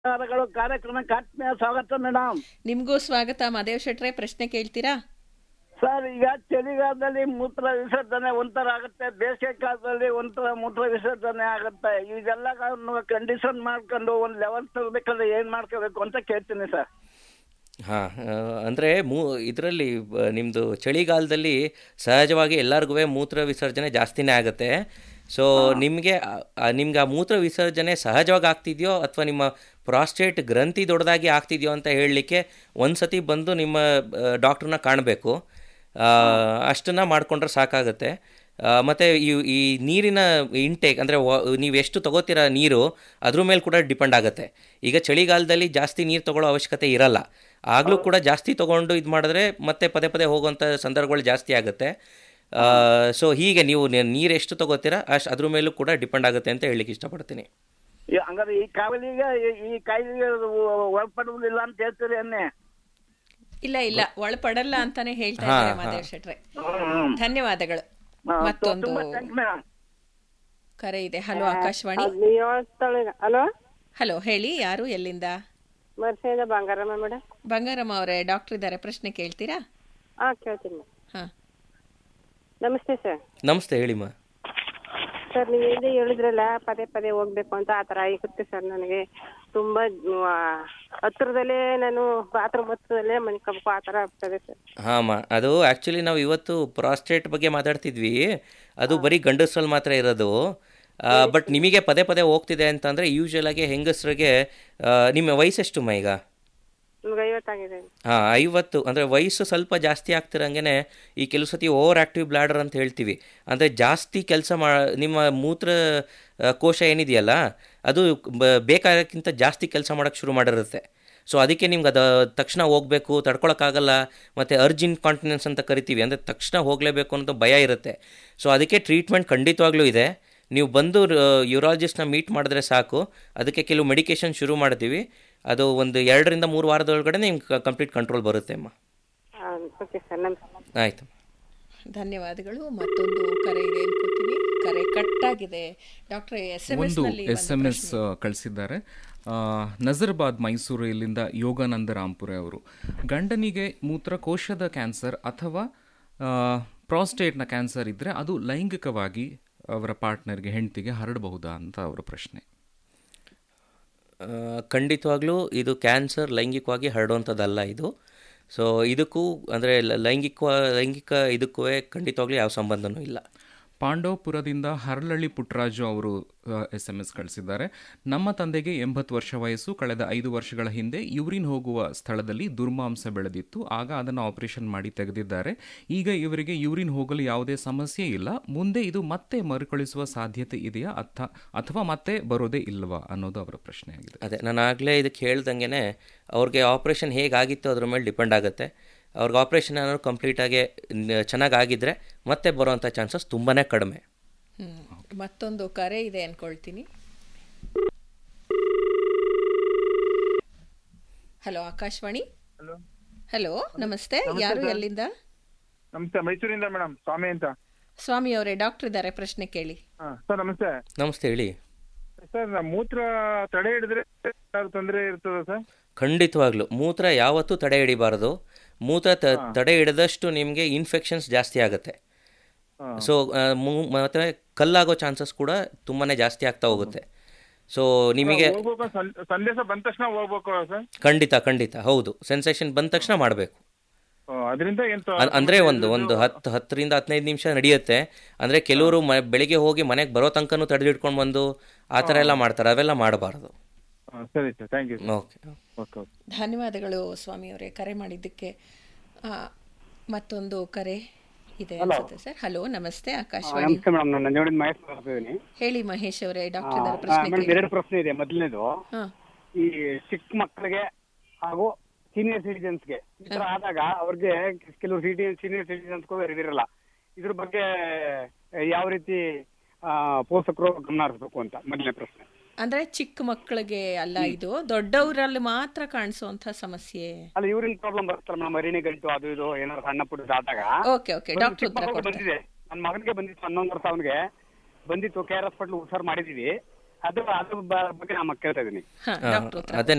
ನಮಸ್ಕಾರಗಳು ಕಾರ್ಯಕ್ರಮಕ್ಕೆ ಆತ್ಮೀಯ ಸ್ವಾಗತ ಮೇಡಮ್ ನಿಮಗೂ ಸ್ವಾಗತ ಮಾದೇವ್ ಶೆಟ್ರೆ ಪ್ರಶ್ನೆ ಕೇಳ್ತೀರಾ ಸರ್ ಈಗ ಚಳಿಗಾಲದಲ್ಲಿ ಮೂತ್ರ ವಿಸರ್ಜನೆ ಒಂಥರ ಆಗುತ್ತೆ ಬೇಸಿಗೆ ಕಾಲದಲ್ಲಿ ಒಂಥರ ಮೂತ್ರ ವಿಸರ್ಜನೆ ಆಗುತ್ತೆ ಇದೆಲ್ಲ ಕಂಡೀಷನ್ ಮಾಡ್ಕೊಂಡು ಒಂದು ಲೆವೆಲ್ ತಗೋಬೇಕಾದ್ರೆ ಏನ್ ಮಾಡ್ಕೋಬೇಕು ಅಂತ ಕೇಳ್ತೀನಿ ಸರ್ ಹಾಂ ಅಂದರೆ ಮೂ ಇದರಲ್ಲಿ ನಿಮ್ಮದು ಚಳಿಗಾಲದಲ್ಲಿ ಸಹಜವಾಗಿ ಎಲ್ಲರಿಗೂ ಮೂತ್ರ ವಿಸರ್ಜನೆ ಜಾಸ್ತಿನೇ ಆಗುತ್ತೆ ಸೊ ನಿಮಗೆ ನಿಮ್ಗೆ ಆ ಮೂತ್ರ ವಿಸರ್ಜನೆ ಸಹಜವಾಗಿ ಆಗ್ತಿದೆಯೋ ಅಥವಾ ನಿಮ್ಮ ಪ್ರಾಸ್ಟೇಟ್ ಗ್ರಂಥಿ ದೊಡ್ಡದಾಗಿ ಆಗ್ತಿದೆಯೋ ಅಂತ ಹೇಳಲಿಕ್ಕೆ ಒಂದು ಸತಿ ಬಂದು ನಿಮ್ಮ ಡಾಕ್ಟ್ರನ್ನ ಕಾಣಬೇಕು ಅಷ್ಟನ್ನು ಮಾಡಿಕೊಂಡ್ರೆ ಸಾಕಾಗುತ್ತೆ ಮತ್ತು ಈ ಈ ನೀರಿನ ಇಂಟೇಕ್ ಅಂದರೆ ನೀವು ಎಷ್ಟು ತಗೋತೀರ ನೀರು ಅದ್ರ ಮೇಲೆ ಕೂಡ ಡಿಪೆಂಡ್ ಆಗುತ್ತೆ ಈಗ ಚಳಿಗಾಲದಲ್ಲಿ ಜಾಸ್ತಿ ನೀರು ತಗೊಳ್ಳೋ ಅವಶ್ಯಕತೆ ಇರಲ್ಲ ಆಗಲೂ ಕೂಡ ಜಾಸ್ತಿ ತೊಗೊಂಡು ಇದು ಮಾಡಿದ್ರೆ ಮತ್ತೆ ಪದೇ ಪದೇ ಹೋಗುವಂಥ ಸಂದರ್ಭಗಳು ಜಾಸ್ತಿ ಆಗುತ್ತೆ ಸೊ ಹೀಗೆ ನೀವು ನೀರು ಎಷ್ಟು ತಗೋತೀರಾ ಅಷ್ಟು ಅದ್ರ ಮೇಲೂ ಕೂಡ ಡಿಪೆಂಡ್ ಆಗುತ್ತೆ ಅಂತ ಹೇಳಲಿಕ್ಕೆ ಇಷ್ಟಪಡ್ತೀನಿ ಈ ಹಂಗಾದ್ರೆ ಈ ಕಾವಲಿಗೆ ಈ- ಈ ಕಾಯಿಲೆಗೆ ಒಳಪಡುವುದಿಲ್ಲ ಅಂತ ಹೇಳ್ತೀರಿ ಅನ್ನೆ ಇಲ್ಲ ಇಲ್ಲ ಒಳಪಡಲ್ಲ ಅಂತಾನೆ ಹೇಳ್ತಾ ಇದ್ದಾರೆ ಮಾದೇವ್ ಶೆಟ್ರೆ ಧನ್ಯವಾದಗಳು ಮತ್ತೊಂದು ತುಂಬಾ ಥ್ಯಾಂಕ್ಸ್ ಮೇಡಮ್ ಕರೆ ಇದೆ ಹಲೋ ಆಕಾಶವಾಣಿ ಹಲೋ ಹಲೋ ಹೇಳಿ ಯಾರು ಎಲ್ಲಿಂದ ಮರ್ಸೆಯಿಂದ ಬಂಗಾರಮ್ಮ ಮೇಡಮ್ ಬಂಗಾರಮ್ಮ ಅವರೇ ಡಾಕ್ಟರ್ ಇದ್ದಾರೆ ಪ್ರಶ್ನೆ ಕೇಳ್ತೀರಾ ಹಾ ಕೇಳ್ತೀನಿ ಮೇಡಮ್ ಹಾ ನಮಸ್ತೆ ಸರ್ ನಮಸ್ತೆ ಹೇಳಿಮ್ಮ ಸರ್ ನೀವು ಹಿಂದೆ ಹೇಳಿದ್ರಲ್ಲ ಪದೇ ಪದೇ ಹೋಗ್ಬೇಕು ಅಂತ ಆ ಥರ ಆಗುತ್ತೆ ಸರ್ ನನಗೆ ತುಂಬಾ ಆ, ಹತ್ರದಲ್ಲೇ ನಾನು ಬಾತ್ರೂಮ್ ಹತ್ರದಲ್ಲೇ ಮನ್ಕೋಬೇಕು ಆ ಥರ ಆಗ್ತದೆ ಸರ್ ಹಾಂ ಅದು ಆ್ಯಕ್ಚುಲಿ ನಾವು ಇವತ್ತು ಪ್ರಾಸ್ಟೇಟ್ ಬಗ್ಗೆ ಮಾತಾಡ್ತಿದ್ವಿ ಅದು ಬರೀ ಗಂಡಸರಲ್ಲಿ ಮಾತ್ರ ಇರೋದು ಬಟ್ ನಿಮಗೆ ಪದೇ ಪದೇ ಹೋಗ್ತಿದೆ ಅಂತಂದರೆ ಯೂಶ್ವಲ್ ಆಗಿ ಹೆಂಗಸರಿಗೆ ನಿಮ್ಮ ವಯಸ್ಸೆಷ್ಟು ಈಗ ನಿಮ್ಗೆ ಐವತ್ತಾಗಿದೆ ಹಾಂ ಐವತ್ತು ಅಂದರೆ ವಯಸ್ಸು ಸ್ವಲ್ಪ ಜಾಸ್ತಿ ಆಗ್ತಿರಂಗೆ ಈ ಕೆಲವು ಸತಿ ಓವರ್ ಆ್ಯಕ್ಟಿವ್ ಬ್ಲಾಡರ್ ಅಂತ ಹೇಳ್ತೀವಿ ಅಂದರೆ ಜಾಸ್ತಿ ಕೆಲಸ ಮಾ ನಿಮ್ಮ ಮೂತ್ರ ಆ, ಕೋಶ ಏನಿದೆಯಲ್ಲ ಅದು ಬ- ಬೇಕಾದಕ್ಕಿಂತ ಜಾಸ್ತಿ ಕೆಲಸ ಮಾಡೋಕ್ಕೆ ಶುರು ಮಾಡಿರುತ್ತೆ ಸೊ ಅದಕ್ಕೆ ನಿಮ್ಗೆ ಅದು ತಕ್ಷಣ ಹೋಗಬೇಕು ತಡ್ಕೊಳಕ್ಕಾಗಲ್ಲ ಮತ್ತು ಅರ್ಜಿನ್ ಕಾಂಟಿನೆನ್ಸ್ ಅಂತ ಕರಿತೀವಿ ಅಂದರೆ ತಕ್ಷಣ ಹೋಗಲೇಬೇಕು ಅನ್ನೋದು ಭಯ ಇರುತ್ತೆ ಸೊ ಅದಕ್ಕೆ ಟ್ರೀಟ್ಮೆಂಟ್ ಖಂಡಿತವಾಗ್ಲೂ ಇದೆ ನೀವು ಬಂದು ಯೂರಾಲಜಿಸ್ಟ್ನ ಮೀಟ್ ಮಾಡಿದ್ರೆ ಸಾಕು ಅದಕ್ಕೆ ಕೆಲವು ಮೆಡಿಕೇಷನ್ ಶುರು ಮಾಡ್ತೀವಿ ಅದು ಒಂದು ಎರಡರಿಂದ ಮೂರು ವಾರದೊಳಗಡೆ ನಿಮ್ಗೆ ಕಂಪ್ಲೀಟ್ ಕಂಟ್ರೋಲ್ ಬರುತ್ತೆ ಅಮ್ಮ ಓಕೆ ಸರ್ ನಮಸ್ತೆ ಆಯಿತು ಧನ್ಯವಾದಗಳು ಮತ್ತೊಂದು ಕರೆ ಇದೆ ಅನ್ಕೋತೀನಿ ಕರೆ ಕಟ್ಟಾಗಿದೆ ಡಾಕ್ಟರ್ ಎಸ್ ಎಂ ಎಸ್ ಒಂದು ನಲ್ಲಿ ಎಸ್ ಎಂ ಎಸ್ ಕಳಿಸಿದ್ದಾರೆ ಆ, ನಜರ್ಬಾದ್ ಮೈಸೂರು ಇಲ್ಲಿಂದ ಯೋಗಾನಂದ ರಾಂಪುರೆ ಅವರು ಗಂಡನಿಗೆ ಮೂತ್ರಕೋಶದ ಕ್ಯಾನ್ಸರ್ ಅಥವಾ ಪ್ರಾಸ್ಟೇಟ್ನ ಕ್ಯಾನ್ಸರ್ ಇದ್ದರೆ ಅದು ಲೈಂಗಿಕವಾಗಿ ಅವರ ಪಾರ್ಟ್ನರ್ಗೆ ಹೆಂಡತಿಗೆ ಹರಡಬಹುದಾ ಅಂತ ಅವರ ಪ್ರಶ್ನೆ ಆ, ಖಂಡಿತವಾಗ್ಲೂ ಇದು ಕ್ಯಾನ್ಸರ್ ಲೈಂಗಿಕವಾಗಿ ಹರಡುವಂಥದ್ದಲ್ಲ ಇದು ಸೊ ಇದಕ್ಕೂ ಅಂದರೆ ಲೈಂಗಿಕ ಲೈಂಗಿಕ ಇದಕ್ಕೂ ಖಂಡಿತವಾಗ್ಲೂ ಯಾವ ಸಂಬಂಧನೂ ಇಲ್ಲ ಪಾಂಡವಪುರದಿಂದ ಹರಳಳ್ಳಿ ಪುಟ್ಟರಾಜು ಅವರು ಎಸ್ ಎಂ ಎಸ್ ಕಳಿಸಿದ್ದಾರೆ ನಮ್ಮ ತಂದೆಗೆ ಎಂಬತ್ತು ವರ್ಷ ವಯಸ್ಸು ಕಳೆದ ಐದು ವರ್ಷಗಳ ಹಿಂದೆ ಯೂರಿನ್ ಹೋಗುವ ಸ್ಥಳದಲ್ಲಿ ದುರ್ಮಾಂಸ ಬೆಳೆದಿತ್ತು ಆಗ ಅದನ್ನು ಆಪರೇಷನ್ ಮಾಡಿ ತೆಗೆದಿದ್ದಾರೆ ಈಗ ಇವರಿಗೆ ಯೂರಿನ್ ಹೋಗಲು ಯಾವುದೇ ಸಮಸ್ಯೆ ಇಲ್ಲ ಮುಂದೆ ಇದು ಮತ್ತೆ ಮರುಕಳಿಸುವ ಸಾಧ್ಯತೆ ಇದೆಯಾ ಅಥ ಅಥವಾ ಮತ್ತೆ ಬರೋದೇ ಇಲ್ವಾ ಅನ್ನೋದು ಅವರ ಪ್ರಶ್ನೆ ಆಗಿದೆ ಅದೇ ನಾನು ಆಗಲೇ ಇದಕ್ಕೆ ಹೇಳ್ದಂಗೆ ಅವ್ರಿಗೆ ಆಪ್ರೇಷನ್ ಹೇಗಾಗಿತ್ತು ಅದ್ರ ಮೇಲೆ ಡಿಪೆಂಡ್ ಆಗುತ್ತೆ ಅವ್ರಿಗೆ ಆಪ್ರೇಷನ್ ಏನಾದ್ರು ಕಂಪ್ಲೀಟಾಗಿ ಚೆನ್ನಾಗಿ ಆಗಿದ್ದರೆ ಮತ್ತೆ ಬರೋವಂಥ ಚಾನ್ಸಸ್ ತುಂಬಾ ಕಡಿಮೆ ಹ್ಮ್. ಮತ್ತೊಂದು ಕರೆ ಇದೆ ಅನ್ಕೊಳ್ತೀನಿ ಹಲೋ ಆಕಾಶವಾಣಿ ಹಲೋ ಹಲೋ ನಮಸ್ತೆ ಯಾರು ಎಲ್ಲಿಂದ ನಮಸ್ತೆ ಮೈಸೂರಿಂದ ಮೇಡಮ್ ಸ್ವಾಮಿ ಅಂತ ಸ್ವಾಮಿ ಅವರೇ ಡಾಕ್ಟರ್ ಇದ್ದಾರೆ ಪ್ರಶ್ನೆ ಕೇಳಿ ಹಾ ಸರ್ ನಮಸ್ತೆ ನಮಸ್ತೆ ಹೇಳಿ ಸರ್ ನಾ ಮೂತ್ರ ತಡೆ ಹಿಡಿದ್ರೆ ಏನಾದ್ರು ತೊಂದರೆ ಇರ್ತದ ಸರ್ ಖಂಡಿತವಾಗ್ಲೂ ಮೂತ್ರ ಯಾವತ್ತೂ ತಡೆ ಹಿಡಿಬಾರ್ದು ಮೂತ್ರ ತ- ತಡೆ ಹಿಡಿದಷ್ಟು ನಿಮಗೆ ಇನ್ಫೆಕ್ಷನ್ಸ್ ಜಾಸ್ತಿ ಆಗುತ್ತೆ ಸೊ ಮತ್ತೆ ಕಲ್ಲಾಗೋ ಚಾನ್ಸಸ್ ಕೂಡ ತುಂಬಾ ಜಾಸ್ತಿ ಆಗ್ತಾ ಹೋಗುತ್ತೆ ಸೊ ನಿಮಗೆ ಹೋಗ್ಬೇಕು ಸಂ- ಸಂದೇಶ ಬಂದ ತಕ್ಷಣ ಹೋಗ್ಬೇಕು ಸರ್ ಖಂಡಿತ ಖಂಡಿತ ಹೌದು ಸೆನ್ಸೇಷನ್ ಬಂದ ತಕ್ಷಣ ಮಾಡಬೇಕು ಅದರಿಂದ ಏನ್ ತೊ- ಅಂದ್ರೆ ಒಂದು ಒಂದು ಹತ್ತು ಹತ್ತರಿಂದ ಹದಿನೈದು ನಿಮಿಷ ನಡೆಯುತ್ತೆ ಅಂದ್ರೆ ಕೆಲವರು ಮ ಬೆಳಿಗ್ಗೆ ಹೋಗಿ ಮನೆಗೆ ಬರೋ ತನಕನೂ ತಡೆದಿಟ್ಕೊಂಡು ಬಂದು ಆ ಥರ ಎಲ್ಲ ಮಾಡ್ತಾರೆ ಅವೆಲ್ಲ ಮಾಡಬಾರ್ದು ಹಾ, ಸರಿ sir thank you okay okay okay ಧನ್ಯವಾದಗಳು ಸ್ವಾಮಿ ಅವರೇ ಕರೆ ಮಾಡಿದ್ದಕ್ಕೆ ಆ, ಮತ್ತೊಂದು ಕರೆ ಇದೆ ಅನ್ಸುತ್ತೆ ಸರ್ ಹಲೋ ನಮಸ್ತೆ ಆಕಾಶವಾಣಿ ನಮಸ್ತೆ ಮೇಡಮ್ ನಾನು ನಂಜನಗೂಡಿಂದ ಮಹೇಶ್ ಮಾತಾಡ್ತಿದ್ದೀನಿ ಹೇಳಿ ಮಹೇಶ್ ಅವರೇ ಡಾಕ್ಟರ್ ಇದ್ದಾರೆ ಪ್ರಶ್ನೆ ಮೇಡಮ್ ಕೇಳಿ ಎರಡು ಪ್ರಶ್ನೆ ಇದೆ ಮೊದಲನೇದು ಹಾ ಈ ಚಿಕ್ಕ ಮಕ್ಕಳಿಗೆ ಹಾಗೂ ಸೀನಿಯರ್ ಸಿಟಿಜನ್ಸ್ಗೆ ಈ ತರ ಆದಾಗ ಅವ್ರಿಗೆ ಕೆಲವು ಸಿಟಿ ಸೀನಿಯರ್ ಸಿಟಿಜನ್ಸ್ಗೂ ಇದಿರಲ್ಲ ಇದ್ರ ಬಗ್ಗೆ ಯಾವ ರೀತಿ ಆ, ಪೋಷಕರು ಗಮನ ಹರಿಸ್ಬೇಕು ಅಂತ ಮೊದಲನೇ ಪ್ರಶ್ನೆ ಅಂದ್ರೆ ಚಿಕ್ಕ ಮಕ್ಕಳಿಗೆ ಅಲ್ಲ ಇದು ದೊಡ್ಡವರಲ್ಲಿ ಮಾತ್ರ ಕಾಣಿಸುವಂತ ಸಮಸ್ಯೆ ಅಲ್ಲ ಯೂರಿನ್ ಪ್ರಾಬ್ಲಮ್ ಬರುತ್ತಲ್ಲ ಮೇಡಮ್ ಅರಿಣಿ ಗಂಟು ಅದು ಇದು ಏನಾದ್ರು ಸಣ್ಣ ಪುಟ್ಟದ ಆದಾಗ ಓಕೆ ಓಕೆ ಒಂದು ಡಾಕ್ಟರ್ ಚಿಕ್ಕ ಉತ್ತರ ಮಗುಗೆ ಕೊಡ್ತಾರೆ ಬಂದಿದೆ ನನ್ನ ಮಗನಿಗೆ ಬಂದಿತ್ತು ಹನ್ನೊಂದು ವರ್ಷ ಅವನಿಗೆ ಬಂದಿತ್ತು ಕೆ ಆರ್ ಹಾಸ್ಪಿಟಲ್ ಹುಷಾರ್ ಮಾಡಿದೀವಿ ಅದು ಅದ್ರ ಬ- ಬಗ್ಗೆ ನಾನು ಕೇಳ್ತಾ ಇದ್ದೀನಿ ಹಾ ಡಾಕ್ಟರ್ ಉತ್ತರ ಅದೇ